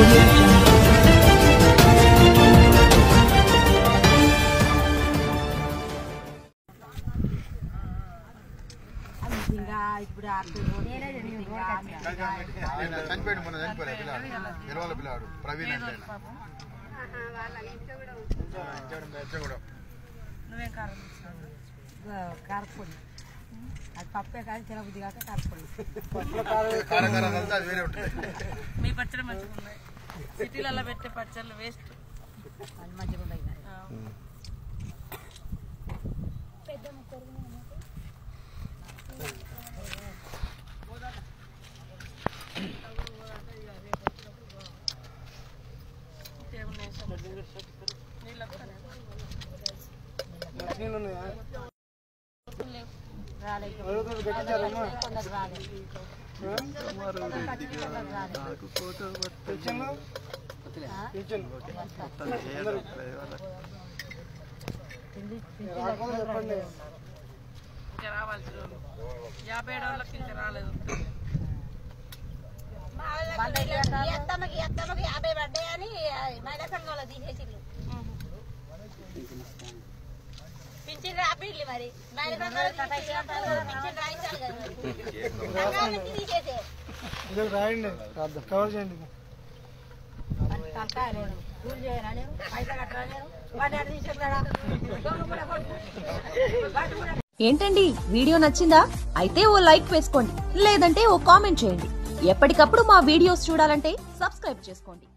audio jungle. ఇంకా ఇప్పుడు ఆయన చనిపోయాడు మొన్న చనిపోయాడు పిల్లాడు ఇరవై పిల్లాడు ప్రవీణ్ అంటే ఆయన. ఇచ్చాడు, మెచ్చగూడెం. నువ్వేం కారం తీసుకున్నావు? కారపొడి అది పప్పే కానీ తినబుద్ధి కాక కారపొడి కారం కారం కలిస్తే అది వేరే ఉంటుంది మీ పచ్చడి మంచిగా ఉన్నాయి సిటీలలో పెట్టే పచ్చళ్ళు వేస్ట్ అది మంచిగా ఉన్నాయి నీళ్ళు వస్తాయి రాలేదు కొందరు రాలేదు ఇంకా రావాల్సి రోజు యాభై ఏడు వాళ్ళకి ఇంకా రాలేదు ఈ అత్తమ్మకి ఈ అత్తమ్మకి యాభై పడ్డాయని మహిళా సంఘంలో తీసేసిండ్రు పింఛన్ రాపిల్లు మరి మహిళా సంఘంలో తీసేసినప్పుడు పింఛన్ రాయించాలి కదా సంఘాల నుంచి తీసేసే తలకాయ నేను కూలి చేయరా నేను పైసలు కట్టరా నేను వాడిని అడిగి తీసుకెళ్ళాడా దొంగ కూడా కొడుకు. వాడు కూడా ఏంటండి వీడియో నచ్చిందా అయితే ఓ లైక్ వేసుకోండి లేదంటే ఓ కామెంట్ చేయండి ఎప్పటికప్పుడు మా వీడియోస్ చూడాలంటే సబ్స్క్రైబ్ చేసుకోండి